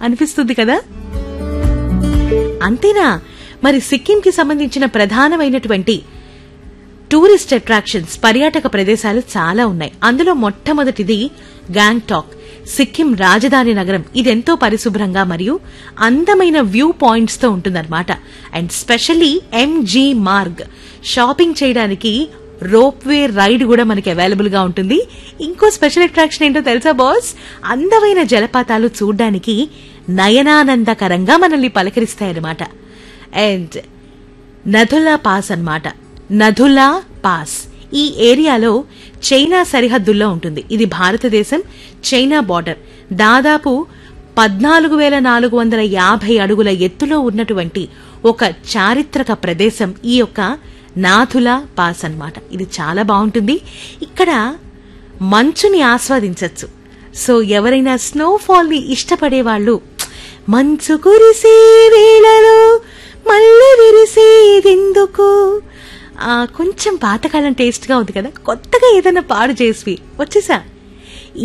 అనిపిస్తుంది కదా అంతేనా మరి సిక్కింకి సంబంధించిన ప్రధానమైనటువంటి టూరిస్ట్ అట్రాక్షన్స్ పర్యాటక ప్రదేశాలు చాలా ఉన్నాయి అందులో మొట్టమొదటిది గ్యాంగ్టాక్ సిక్కిం రాజధాని నగరం ఇదెంతో పరిశుభ్రంగా మరియు అందమైన వ్యూ పాయింట్స్ తో ఉంటుందన్నమాట and specially MG Marg shopping చేయడానికి రోప్ వే రైడ్ కూడా మనకి అవైలబుల్ గా ఉంటుంది ఇంకో స్పెషల్ అట్రాక్షన్ ఏంటో తెలుసా బాస్ అందమైన జలపాతాలు చూడ్డానికి నయనానందకరంగా మనల్ని పలకరిస్తాయన్నమాట అండ్ నథులా పాస్ అన్నమాట నథులా పాస్ ఈ ఏరియాలో చైనా సరిహద్దుల్లో ఉంటుంది ఇది భారతదేశం చైనా బార్డర్ దాదాపు పద్నాలుగు వేల నాలుగు వందల యాభై అడుగుల ఎత్తులో ఉన్నటువంటి ఒక చారిత్రక ప్రదేశం ఈ యొక్క నాథులా పాస్ అన్నమాట ఇది చాలా బాగుంటుంది ఇక్కడ మంచుని ఆస్వాదించవచ్చు సో ఎవరైనా స్నోఫాల్ ని ఇష్టపడే వాళ్ళు మంచు కురిసే వేళలో మళ్ళీ విరిసేదెందుకు ఆ, కొంచెం పాతకాలం టేస్ట్ గా ఉంది కదా కొత్తగా ఏదైనా పాడు చేసి వచ్చేసా